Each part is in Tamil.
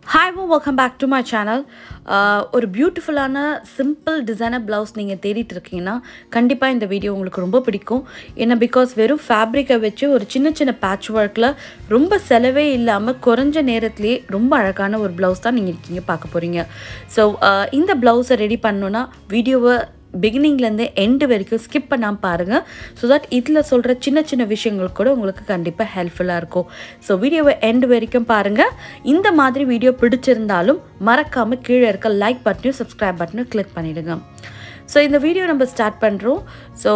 ஹாய் ஓ welcome back to my channel ஒரு பியூட்டிஃபுல்லான சிம்பிள் டிசைனர் ப்ளவுஸ் நீங்கள் தேடிட்டு இருக்கீங்கன்னா கண்டிப்பாக இந்த வீடியோ உங்களுக்கு ரொம்ப பிடிக்கும் ஏன்னா பிகாஸ் வெறும் ஃபேப்ரிக்கை வச்சு ஒரு சின்ன சின்ன பேட்ச் ஒர்க்கில் ரொம்ப செலவே இல்லாமல் குறைஞ்ச நேரத்துலேயே ரொம்ப அழகான ஒரு ப்ளவுஸ் தான் நீங்கள் இருக்கீங்க பார்க்க போகிறீங்க ஸோ இந்த ப்ளவுஸை ரெடி பண்ணோன்னா வீடியோவை பிகினிங்லேருந்து எண்டு வரைக்கும் ஸ்கிப் பண்ணாமல் பாருங்கள் ஸோ தட் இதில் சொல்கிற சின்ன சின்ன விஷயங்கள் கூட உங்களுக்கு கண்டிப்பாக ஹெல்ப்ஃபுல்லாக இருக்கும் ஸோ வீடியோவை எண்டு வரைக்கும் பாருங்கள் இந்த மாதிரி வீடியோ பிடிச்சிருந்தாலும் மறக்காமல் கீழே இருக்க லைக் பட்டனையும் சப்ஸ்கிரைப் பட்டனையும் கிளிக் பண்ணிவிடுங்க ஸோ இந்த வீடியோ நம்ம ஸ்டார்ட் பண்ணுறோம் ஸோ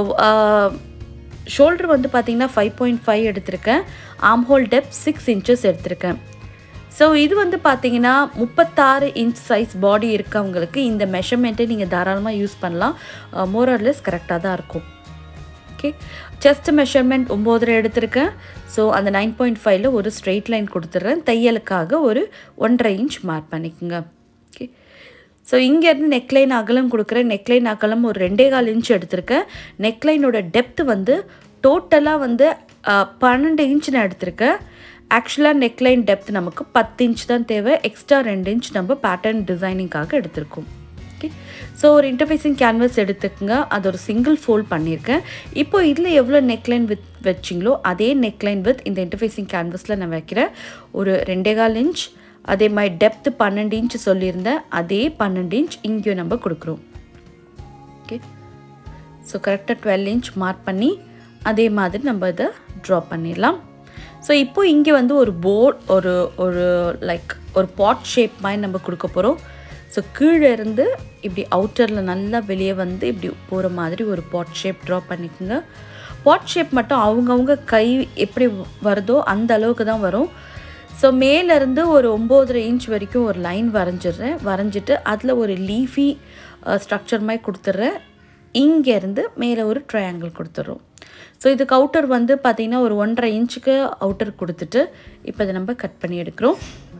ஷோல்டர் வந்து பார்த்திங்கன்னா ஃபைவ் பாயிண்ட் ஃபைவ் எடுத்திருக்கேன் armhole depth six inches எடுத்திருக்கேன் ஸோ இது வந்து பார்த்தீங்கன்னா முப்பத்தாறு இன்ச் சைஸ் பாடி இருக்கவங்களுக்கு இந்த மெஷர்மெண்ட்டை நீங்கள் தாராளமாக யூஸ் பண்ணலாம் மோரர்லெஸ் கரெக்டாக தான் இருக்கும் ஓகே செஸ்ட் மெஷர்மெண்ட் ஒம்போதரை எடுத்திருக்கேன் ஸோ அந்த நைன் பாயிண்ட் ஃபைவ்ல ஒரு ஸ்ட்ரெயிட் லைன் கொடுத்துட்றேன் தையலுக்காக ஒரு ஒன்றரை இன்ச் மார்க் பண்ணிக்கோங்க ஓகே ஸோ இங்கேருந்து நெக்லைன் அகலம் கொடுக்குறேன் நெக்லைன் அகலம் ஒரு ரெண்டே கால் இன்ச் எடுத்திருக்கேன் நெக்லைனோட டெப்த்து வந்து டோட்டலாக வந்து பன்னெண்டு இன்ச் நான் எடுத்திருக்கேன் ஆக்சுவலாக நெக்லைன் டெப்த் நமக்கு பத்து இன்ச் தான் தேவை எக்ஸ்ட்ரா ரெண்டு இன்ச் நம்ம பேட்டர்ன் டிசைனிங்காக எடுத்திருக்கோம் ஓகே ஸோ ஒரு இன்டர்ஃபேஸிங் கேன்வஸ் எடுத்துக்கோங்க அது ஒரு சிங்கிள் ஃபோல்ட் பண்ணியிருக்கேன் இப்போ இதில் எவ்வளோ நெக்லைன் வித் வச்சிங்களோ அதே நெக்லைன் வித் இந்த இன்டர்ஃபேஸிங் கேன்வஸில் நான் வைக்கிறேன் ஒரு ரெண்டே கால் இன்ச் அதே மாதிரி டெப்த்து பன்னெண்டு இன்ச் சொல்லியிருந்தேன் அதே பன்னெண்டு இன்ச் இங்கேயும் நம்ம கொடுக்குறோம் ஓகே ஸோ கரெக்டாக டுவெல் இன்ச் மார்க் பண்ணி அதே மாதிரி நம்ம இதை ட்ரா பண்ணிடலாம் ஸோ இப்போ இங்கே வந்து ஒரு போர்ட் ஒரு ஒரு லைக் ஒரு பாட் ஷேப் மாதிரி நம்ம கொடுக்க போகிறோம் ஸோ கீழே இருந்து இப்படி அவுட்டரில் நல்லா வெளியே வந்து இப்படி போகிற மாதிரி ஒரு பாட் ஷேப் ட்ரா பண்ணிக்கோங்க பாட் ஷேப் மட்டும் அவங்கவுங்க கை எப்படி வருதோ அந்த அளவுக்கு தான் வரும் ஸோ மேலேருந்து ஒரு ஒம்போதரை இன்ச் வரைக்கும் ஒரு லைன் வரைஞ்சிடுறேன் வரைஞ்சிட்டு அதில் ஒரு லீஃபி ஸ்ட்ரக்சர் மாதிரி கொடுத்துட்றேன் இங்கேருந்து மேலே ஒரு ட்ரையாங்கிள் கொடுத்துட்றோம் ஸோ இதுக்கு அவுட்டர் வந்து பார்த்திங்கன்னா ஒரு ஒன்றரை இன்ச்சுக்கு அவுட்டர் கொடுத்துட்டு இப்போ இதை நம்ம கட் பண்ணி எடுக்கிறோம்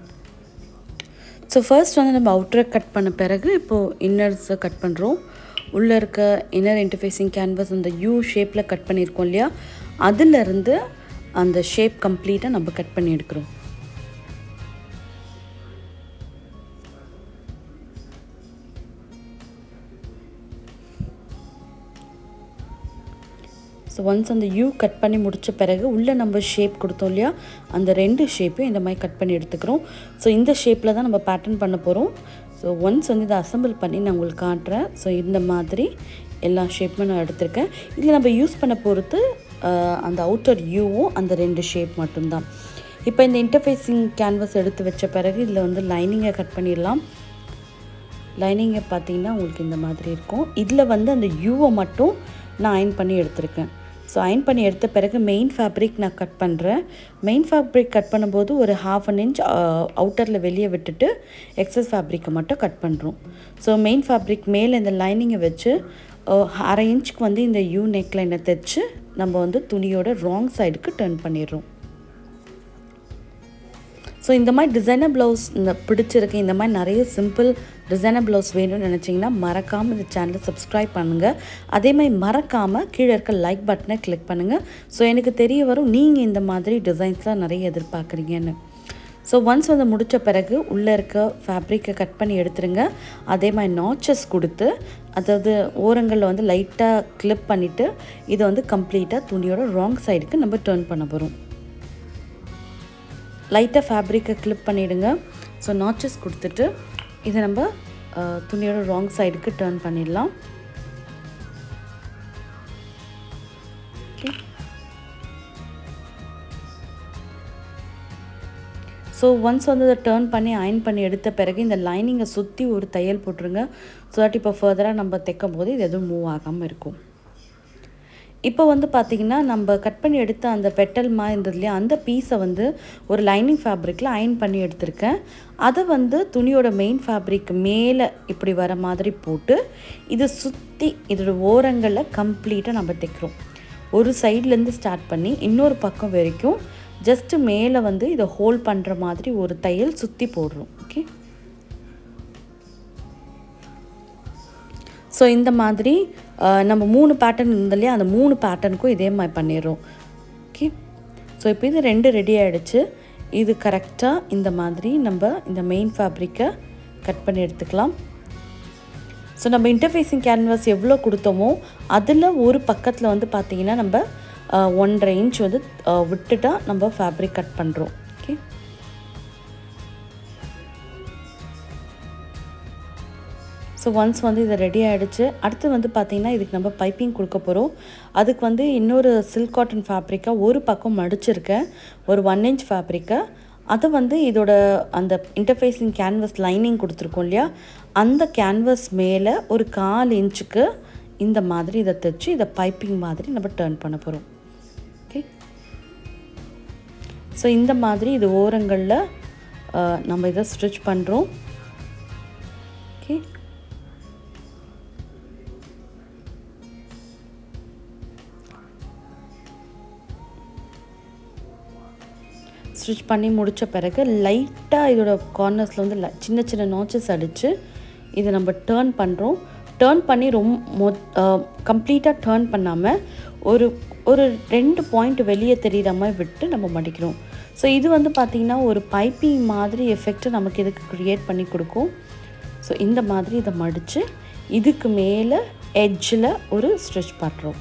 ஸோ ஃபர்ஸ்ட் வந்து நம்ம அவுட்டரை கட் பண்ண பிறகு இப்போது இன்னர்ஸை கட் பண்ணுறோம் உள்ளே இருக்க இன்னர் இன்டர்ஃபேஸிங் கேன்வஸ் அந்த யூ ஷேப்பில் கட் பண்ணியிருக்கோம் இல்லையா அதிலிருந்து அந்த ஷேப் கம்ப்ளீட்டாக நம்ம கட் பண்ணி எடுக்கிறோம் ஸோ ஒன்ஸ் அந்த யூ கட் பண்ணி முடித்த பிறகு உள்ளே நம்ம ஷேப் கொடுத்தோம் இல்லையா அந்த ரெண்டு ஷேப்பையும் இந்த மாதிரி கட் பண்ணி எடுத்துக்கிறோம் ஸோ இந்த ஷேப்பில் தான் நம்ம பேட்டர்ன் பண்ண போகிறோம் ஸோ ஒன்ஸ் வந்து இதை அசம்பிள் பண்ணி நான் உங்களுக்கு காட்டுறேன் ஸோ இந்த மாதிரி எல்லா ஷேப்புமே நான் எடுத்திருக்கேன் இதில் நம்ம யூஸ் பண்ண பொறுத்து அந்த அவுட்டர் யூவும் அந்த ரெண்டு ஷேப் மட்டும்தான் இப்போ இந்த இன்டர்ஃபேஸிங் கேன்வஸ் எடுத்து வச்ச பிறகு இதில் வந்து லைனிங்கை கட் பண்ணிடலாம் லைனிங்கை பார்த்தீங்கன்னா உங்களுக்கு இந்த மாதிரி இருக்கும் இதில் வந்து அந்த யூவை மட்டும் நான் அயன் பண்ணி எடுத்திருக்கேன் ஸோ அயன் பண்ணி எடுத்த பிறகு மெயின் ஃபேப்ரிக் நான் கட் பண்ணுறேன் மெயின் ஃபேப்ரிக் கட் பண்ணும்போது ஒரு ஹாஃப் அன் இன்ச் அவுட்டரில் வெளியே விட்டுட்டு எக்ஸஸ் ஃபேப்ரிக்கை மட்டும் கட் பண்ணுறோம் ஸோ மெயின் ஃபேப்ரிக் மேலே இந்த லைனிங்கை வச்சு அரை இன்ச்சுக்கு வந்து இந்த யூ நெக் லைனை தைச்சு நம்ம வந்து துணியோட ராங் சைடுக்கு டர்ன் பண்ணிடுறோம் ஸோ இந்த மாதிரி டிசைனர் ப்ளவுஸ் இந்த பிடிச்சிருக்கு இந்த மாதிரி நிறைய சிம்பிள் டிசைனர் ப்ளவுஸ் வேணும்னு நினச்சிங்கன்னா மறக்காமல் இந்த சேனலை சப்ஸ்கிரைப் பண்ணுங்கள் அதே மாதிரி மறக்காமல் கீழே இருக்க லைக் பட்டனை கிளிக் பண்ணுங்கள் ஸோ எனக்கு தெரிய வரும் நீங்கள் இந்த மாதிரி டிசைன்ஸ்லாம் நிறைய எதிர்பார்க்குறீங்கன்னு ஸோ ஒன்ஸ் வந்து முடித்த பிறகு உள்ளே இருக்க ஃபேப்ரிக்கை கட் பண்ணி எடுத்துருங்க அதே மாதிரி நாச்சஸ் கொடுத்து அதாவது ஓரங்களில் வந்து லைட்டாக கிளிப் பண்ணிவிட்டு இதை வந்து கம்ப்ளீட்டாக துணியோட ராங் சைடுக்கு நம்ம டேர்ன் பண்ண போகிறோம் லைட்டாக ஃபேப்ரிக்கை கிளிப் பண்ணிவிடுங்க ஸோ நாச்சஸ் கொடுத்துட்டு இதை நம்ம துணியோட ராங் சைடுக்கு டேர்ன் பண்ணிடலாம் ஓகே ஸோ ஒன்ஸ் வந்து அதை டேர்ன் பண்ணி அயன் பண்ணி எடுத்த பிறகு இந்த லைனிங்கை சுற்றி ஒரு தையல் போட்டுருங்க ஸோ தட் இப்போ ஃபர்தராக நம்ம தைக்கும் போது இது எதுவும் மூவ் ஆகாமல் இருக்கும் இப்போ வந்து பார்த்திங்கன்னா நம்ம கட் பண்ணி எடுத்த அந்த பெட்டல் மாதிரி இருந்தது இல்லையா அந்த பீஸை வந்து ஒரு லைனிங் ஃபேப்ரிக்கில் அயன் பண்ணி எடுத்திருக்கேன் அதை வந்து துணியோட மெயின் ஃபேப்ரிக் மேலே இப்படி வர மாதிரி போட்டு இதை சுற்றி இதோட ஓரங்களில் கம்ப்ளீட்டாக நம்ம தைக்கிறோம் ஒரு சைட்லேருந்து ஸ்டார்ட் பண்ணி இன்னொரு பக்கம் வரைக்கும் ஜஸ்ட்டு மேலே வந்து இதை ஹோல்ட் பண்ணுற மாதிரி ஒரு தையல் சுற்றி போடுறோம் ஓகே ஸோ இந்த மாதிரி நம்ம மூணு பேட்டர்ன் இருந்தலையே அந்த மூணு பேட்டர்னுக்கும் இதே மாதிரி பண்ணிடுறோம் ஓகே ஸோ இப்போ இது ரெண்டு ரெடி ஆகிடுச்சு இது கரெக்டாக இந்த மாதிரி நம்ம இந்த மெயின் ஃபேப்ரிக்கை கட் பண்ணி எடுத்துக்கலாம் ஸோ நம்ம இன்டர்ஃபேஸிங் கேன்வாஸ் எவ்வளோ கொடுத்தோமோ அதில் ஒரு பக்கத்தில் வந்து பார்த்திங்கன்னா நம்ம அஹ், ஒன்றரை இன்ச் வந்து அஹ், விட்டுட்டா நம்ம ஃபேப்ரிக் கட் பண்ணுறோம் ஓகே ஸோ ஒன்ஸ் வந்து இது ரெடி ஆகிடுச்சு அடுத்து வந்து பார்த்திங்கன்னா இதுக்கு நம்ம பைப்பிங் கொடுக்க போகிறோம் அதுக்கு வந்து இன்னொரு சில்க் காட்டன் ஃபேப்ரிக்கை ஒரு பக்கம் மடிச்சிருக்கேன் ஒரு ஒன் இன்ச் ஃபேப்ரிக்கை அதை வந்து இதோட அந்த இன்டர்ஃபேஸிங் கேன்வஸ் லைனிங் கொடுத்துருக்கோம் இல்லையா அந்த கேன்வஸ் மேலே ஒரு கால் இன்ச்சுக்கு இந்த மாதிரி இதை தைச்சு இதை பைப்பிங் மாதிரி நம்ம டர்ன் பண்ண போகிறோம் ஓகே ஸோ இந்த மாதிரி இது ஓரங்களில் அஹ், நம்ம இதை ஸ்டிச் பண்ணுறோம் ஓகே ஸ்டிச் பண்ணி முடித்த பிறகு லைட்டாக இதோட கார்னர்ஸில் வந்து li- சின்ன சின்ன நாச்சஸ் அடித்து இதை நம்ம டேர்ன் பண்ணுறோம் டேர்ன் பண்ணி ரொம்ப மொ கம்ப்ளீட்டாக டேர்ன் பண்ணாமல் ஒரு ஒரு ரெண்டு பாயிண்ட் வெளியே தெரிகிற மாதிரி விட்டு நம்ம மடிக்கிறோம் ஸோ இது வந்து பார்த்திங்கன்னா ஒரு பைப்பிங் மாதிரி எஃபெக்ட்டை நமக்கு இதுக்கு க்ரியேட் பண்ணி கொடுக்கும் ஸோ இந்த மாதிரி இதை மடித்து இதுக்கு மேலே எட்ஜில் ஒரு ஸ்டிச் பண்ணுறோம்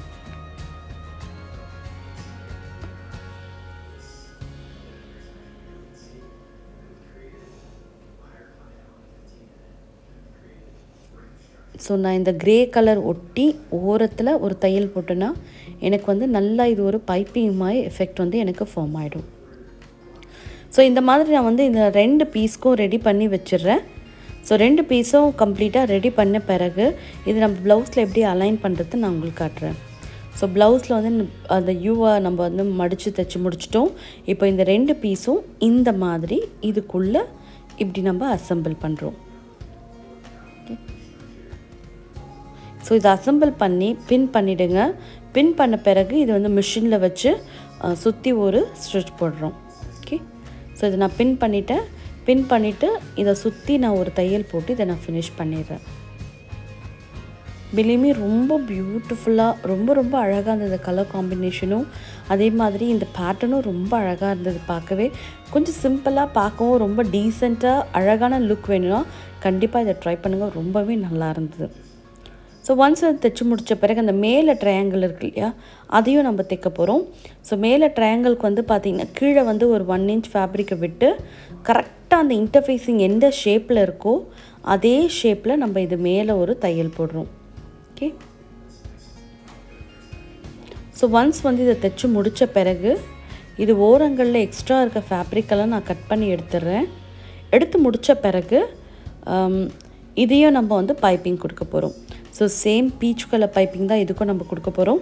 ஸோ நான் இந்த கிரே கலர் ஒட்டி ஓரத்தில் ஒரு தையல் போட்டேன்னா எனக்கு வந்து நல்லா இது ஒரு பைப்பிங் மாதிரி எஃபெக்ட் வந்து எனக்கு ஃபார்ம் ஆகிடும் ஸோ இந்த மாதிரி நான் வந்து இந்த ரெண்டு பீஸ்க்கும் ரெடி பண்ணி வச்சிடுறேன் ஸோ ரெண்டு பீஸும் கம்ப்ளீட்டாக ரெடி பண்ண பிறகு இது நம்ம ப்ளவுஸில் எப்படி அலைன் பண்ணுறது நான் உங்களுக்கு காட்டுறேன் ஸோ ப்ளவுஸில் வந்து ந- அந்த யூவை நம்ம வந்து மடித்து தைச்சி முடிச்சிட்டோம் இப்போ இந்த ரெண்டு பீஸும் இந்த மாதிரி இதுக்குள்ளே இப்படி நம்ம அசெம்பிள் பண்ணுறோம் ஸோ இதை அசெம்பிள் பண்ணி பின் பண்ணிவிடுங்க பின் பண்ண பிறகு இது வந்து மிஷினில் வச்சு சுற்றி ஒரு ஸ்டிச் போடுறோம் ஓகே ஸோ இதை நான் பின் பண்ணிட்டேன் பின் பண்ணிவிட்டு இதை சுற்றி நான் ஒரு தையல் போட்டு இதை நான் ஃபினிஷ் பண்ணிடுறேன் பிலியுமே ரொம்ப பியூட்டிஃபுல்லாக ரொம்ப ரொம்ப அழகாக இருந்தது கலர் காம்பினேஷனும் அதே மாதிரி இந்த பேட்டர்னும் ரொம்ப அழகாக இருந்தது பார்க்கவே கொஞ்சம் சிம்பிளாக பார்க்கவும் ரொம்ப டீசெண்டாக அழகான லுக் வேணும்னா கண்டிப்பாக இதை ட்ரை பண்ணுங்கள் ரொம்பவே நல்லா இருந்தது ஸோ ஒன்ஸ் அது தைச்சு முடித்த பிறகு அந்த மேலே ட்ரையாங்கிள் இருக்கு இல்லையா அதையும் நம்ம தைக்க போகிறோம் ஸோ மேலே ட்ரையாங்கிள்க்கு வந்து பார்த்திங்கன்னா கீழே வந்து ஒரு ஒன் இன்ச் ஃபேப்ரிக்கை விட்டு கரெக்டாக அந்த இன்டர்ஃபேஸிங் எந்த ஷேப்பில் இருக்கோ அதே ஷேப்பில் நம்ம இது மேலே ஒரு தையல் போடுறோம் ஓகே ஸோ ஒன்ஸ் வந்து இதை தைச்சு முடித்த பிறகு இது ஓரங்களில் எக்ஸ்ட்ரா இருக்க ஃபேப்ரிக்கெல்லாம் நான் கட் பண்ணி எடுத்துடுறேன் எடுத்து முடித்த பிறகு ஆம், இதையும் நம்ம வந்து பைப்பிங் கொடுக்க போகிறோம் so same peach colour piping தான் இதுக்கும் நம்ம கொடுக்க போகிறோம்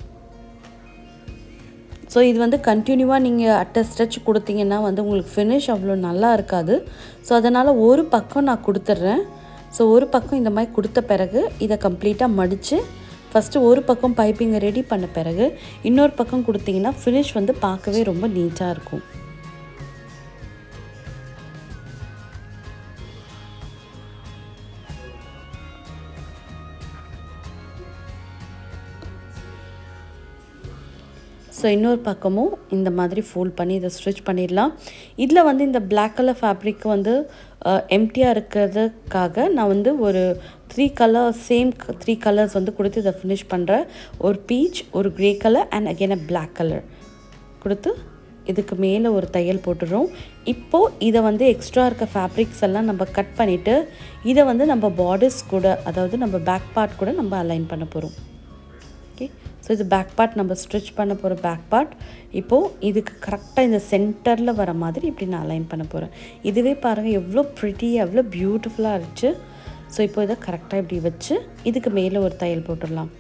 ஸோ இது வந்து கண்டினியூவாக நீங்கள் அட்டை ஸ்ட்ரெச் கொடுத்தீங்கன்னா வந்து உங்களுக்கு ஃபினிஷ் அவ்வளோ நல்லா இருக்காது ஸோ அதனால் ஒரு பக்கம் நான் கொடுத்துட்றேன் ஸோ ஒரு பக்கம் இந்த மாதிரி கொடுத்த பிறகு இதை கம்ப்ளீட்டாக மடித்து ஃபஸ்ட்டு ஒரு பக்கம் பைப்பிங்கை ரெடி பண்ண பிறகு இன்னொரு பக்கம் கொடுத்தீங்கன்னா ஃபினிஷ் வந்து பார்க்கவே ரொம்ப நீட்டாக இருக்கும் ஸோ இன்னொரு பக்கமும் இந்த மாதிரி ஃபோல்ட் பண்ணி இதை ஸ்டிச் பண்ணிடலாம் இதில் வந்து இந்த Black கலர் ஃபேப்ரிக் வந்து எம்டியாக இருக்கிறதுக்காக நான் வந்து ஒரு three colour same three colours வந்து கொடுத்து இதை ஃபினிஷ் பண்ணுறேன் ஒரு பீச் ஒரு grey colour and again a Black colour கொடுத்து இதுக்கு மேலே ஒரு தையல் போட்டுடுறோம் இப்போது இதை வந்து எக்ஸ்ட்ரா இருக்க ஃபேப்ரிக்ஸ் எல்லாம் நம்ம கட் பண்ணிவிட்டு இதை வந்து நம்ம பார்டர்ஸ் கூட அதாவது நம்ம பேக் பார்ட் கூட நம்ம அலைன் பண்ண போகிறோம் ஓகே ஸோ இது பேக் பார்ட் நம்ம ஸ்டிச் பண்ண போகிற பேக் பார்ட் இப்போது இதுக்கு கரெக்டாக இந்த சென்டரில் வர மாதிரி இப்படி நான் அலைன் பண்ண போகிறேன் இதுவே பாருங்கள் எவ்வளோ ப்ரிட்டி எவ்வளோ பியூட்டிஃபுல்லாக இருந்துச்சு ஸோ இப்போ இதை கரெக்டாக இப்படி வச்சு இதுக்கு மேலே ஒரு தையல் போட்டுடலாம்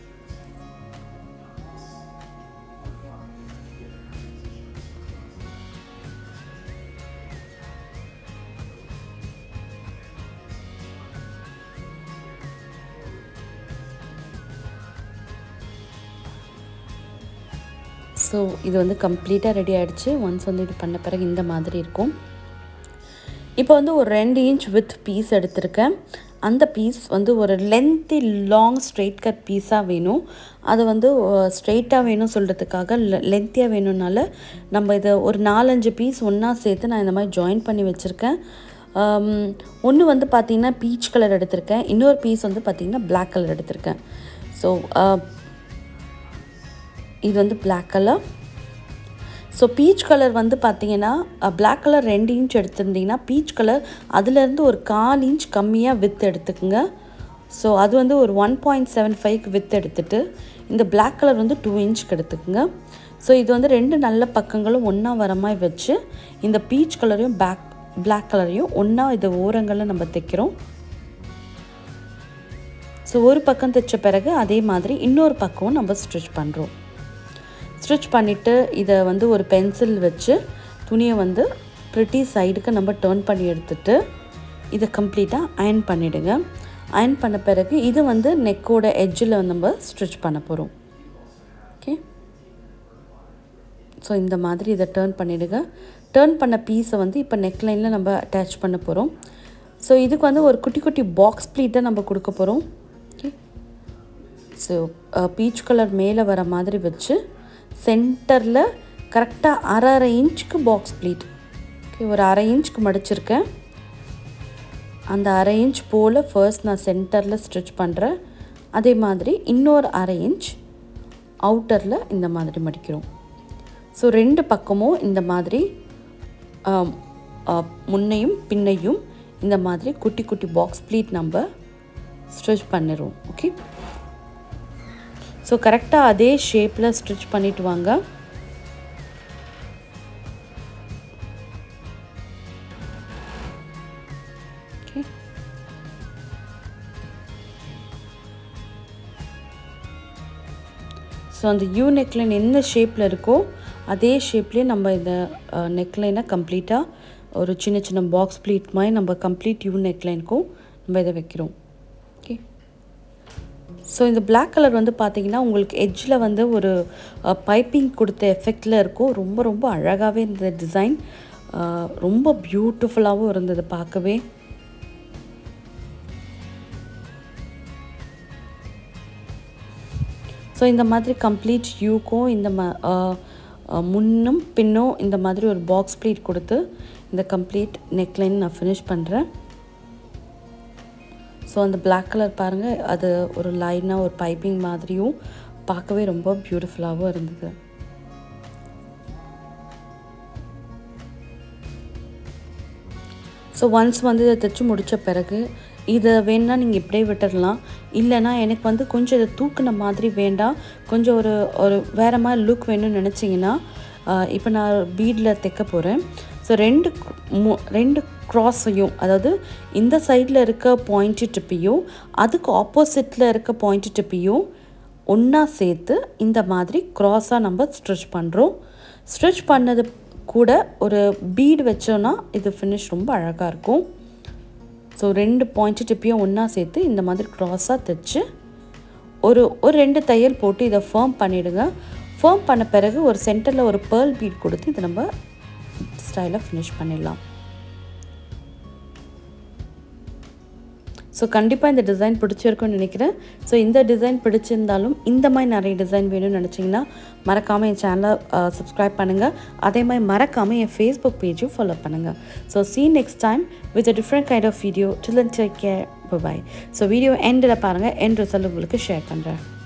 ஸோ இது வந்து கம்ப்ளீட்டாக ரெடி ஆகிடுச்சு ஒன்ஸ் வந்து இது பண்ண பிறகு இந்த மாதிரி இருக்கும் இப்போ வந்து ஒரு ரெண்டு இன்ச் வித் பீஸ் எடுத்திருக்கேன் அந்த பீஸ் வந்து ஒரு லென்த்தி லாங் ஸ்ட்ரெயிட் கட் பீஸாக வேணும் அது வந்து ஸ்ட்ரெயிட்டாக வேணும் சொல்கிறதுக்காக லென்த்தியாக வேணும்னால நம்ம இதை ஒரு நாலஞ்சு பீஸ் ஒன்றா சேர்த்து நான் இந்த மாதிரி ஜாயின் பண்ணி வச்சுருக்கேன் ஒன்று வந்து பார்த்திங்கன்னா பீச் கலர் எடுத்திருக்கேன் இன்னொரு பீஸ் வந்து பார்த்திங்கன்னா பிளாக் கலர் எடுத்திருக்கேன் ஸோ இது வந்து black colour so peach colour வந்து பார்த்தீங்கன்னா பிளாக் கலர் ரெண்டு இன்ச் எடுத்திருந்தீங்கன்னா பீச் கலர் அதுலேருந்து ஒரு கால் இன்ச் கம்மியாக வித் எடுத்துக்குங்க ஸோ அது வந்து ஒரு ஒன் பாயிண்ட் செவன் ஃபைவ்க்கு வித் எடுத்துட்டு இந்த பிளாக் கலர் வந்து டூ இன்ச்சுக்கு எடுத்துக்குங்க ஸோ இது வந்து ரெண்டு நல்ல பக்கங்களும் ஒன்றா வர மாதிரி வச்சு இந்த பீச் கலரையும் பேக் பிளாக் கலரையும் ஒன்றா இது ஓரங்களில் நம்ம தைக்கிறோம் ஸோ ஒரு பக்கம் தைச்ச பிறகு அதே மாதிரி இன்னொரு பக்கமும் நம்ம ஸ்டிச் பண்ணுறோம் ஸ்டிச் பண்ணிவிட்டு இதை வந்து ஒரு பென்சில் வச்சு துணியை வந்து ப்ரிட்டி சைடுக்கு நம்ம டேர்ன் பண்ணி எடுத்துட்டு இதை கம்ப்ளீட்டாக அயன் பண்ணிவிடுங்க அயன் பண்ண பிறகு இது வந்து நெக்கோட எட்ஜில் நம்ம ஸ்டிச் பண்ண போகிறோம் ஓகே ஸோ இந்த மாதிரி இதை டேர்ன் பண்ணிவிடுங்க டேர்ன் பண்ண பீஸை வந்து இப்போ நெக்லைனில் நம்ம அட்டாச் பண்ண போகிறோம் ஸோ இதுக்கு வந்து ஒரு குட்டி குட்டி பாக்ஸ் ப்ளீட்டை நம்ம கொடுக்க போகிறோம் ஓகே ஸோ பீச் கலர் மேலே வர மாதிரி வச்சு சென்டரில் கரெக்டாக அரை அரை இன்ச்சுக்கு பாக்ஸ் ப்ளீட் ஓகே ஒரு அரை இன்ச்சுக்கு மடிச்சிருக்கேன் அந்த அரை இன்ச் போல் ஃபர்ஸ்ட் நான் சென்டரில் ஸ்டிச் பண்ணுறேன் அதே மாதிரி இன்னொரு அரை இன்ச் அவுட்டரில் இந்த மாதிரி மடிக்கிறோம் ஸோ ரெண்டு பக்கமும் இந்த மாதிரி முன்னையும் பின்னையும் இந்த மாதிரி குட்டி குட்டி பாக்ஸ் ப்ளீட் நம்ம ஸ்டிச் பண்ணிடுவோம் ஓகே ஸோ கரெக்டாக அதே ஷேப்பில் ஸ்டிச் பண்ணிட்டு வாங்க ஓகே ஸோ அந்த யூ நெக்லைன் எந்த ஷேப்பில் இருக்கோ அதே ஷேப்லேயே நம்ம இந்த நெக்லைனை கம்ப்ளீட்டாக ஒரு சின்ன சின்ன பாக்ஸ் ப்ளீட் மாதிரி நம்ம கம்ப்ளீட் யூ நெக்லைனுக்கும் நம்ம இதை வைக்கிறோம் ஓகே ஸோ இந்த பிளாக் கலர் வந்து பார்த்தீங்கன்னா உங்களுக்கு எட்ஜில் வந்து ஒரு பைப்பிங் கொடுத்த எஃபெக்டில் இருக்கும் ரொம்ப ரொம்ப அழகாகவே இருந்தது டிசைன் ரொம்ப பியூட்டிஃபுல்லாகவும் இருந்தது பார்க்கவே ஸோ இந்த மாதிரி கம்ப்ளீட் யூக்கும் இந்த ம முன்னும் பின்னும் இந்த மாதிரி ஒரு பாக்ஸ் ப்ளீட் கொடுத்து இந்த கம்ப்ளீட் நெக்லைன் நான் ஃபினிஷ் பண்ணுறேன் ஸோ அந்த பிளாக் கலர் பாருங்கள் அது ஒரு லைனாக ஒரு பைப்பிங் மாதிரியும் பார்க்கவே ரொம்ப பியூட்டிஃபுல்லாகவும் இருந்தது ஸோ ஒன்ஸ் வந்து இதை தைச்சி முடித்த பிறகு இதை வேணால் நீங்கள் இப்படியே விட்டுடலாம் இல்லைனா எனக்கு வந்து கொஞ்சம் இதை தூக்குன மாதிரி வேண்டாம் கொஞ்சம் ஒரு ஒரு வேறு மாதிரி லுக் வேணும்னு நினச்சிங்கன்னா இப்போ நான் பீடில் தைக்க போகிறேன் ஸோ ரெண்டு மு ரெண்டு க்ராஸையும் அதாவது இந்த சைடில் இருக்க பாயிண்ட்டு டிப்பையும் அதுக்கு ஆப்போசிட்டில் இருக்க பாயிண்ட்டு டிப்பையும் ஒன்றா சேர்த்து இந்த மாதிரி க்ராஸாக நம்ம ஸ்ட்ரிச் பண்ணுறோம் ஸ்ட்ரிச் பண்ணது கூட ஒரு பீடு வச்சோன்னா இது ஃபினிஷ் ரொம்ப அழகாக இருக்கும் ஸோ ரெண்டு பாயிண்ட்டு டிப்பையும் ஒன்றா சேர்த்து இந்த மாதிரி க்ராஸாக தைச்சு ஒரு ஒரு ரெண்டு தையல் போட்டு இதை ஃபேர்ம் பண்ணிவிடுங்க ஃபேர்ம் பண்ண பிறகு ஒரு சென்டரில் ஒரு பேர்ல் பீட் கொடுத்து இதை நம்ம ஸ்டைலாக ஃபினிஷ் பண்ணிடலாம் ஸோ கண்டிப்பாக இந்த டிசைன் பிடிச்சிருக்கும்னு நினைக்கிறேன் ஸோ இந்த டிசைன் பிடிச்சிருந்தாலும் இந்த மாதிரி நிறைய டிசைன் வேணும்னு நினச்சிங்கன்னா மறக்காமல் என் சேனலை சப்ஸ்கிரைப் பண்ணுங்கள் அதே மாதிரி மறக்காமல் என் ஃபேஸ்புக் பேஜும் ஃபாலோ பண்ணுங்கள் so see next time with a different kind of video till take care bye so video எண்டில் பாருங்கள் எண்ட் ரிசல்ட் உங்களுக்கு ஷேர் பண்ணுறேன்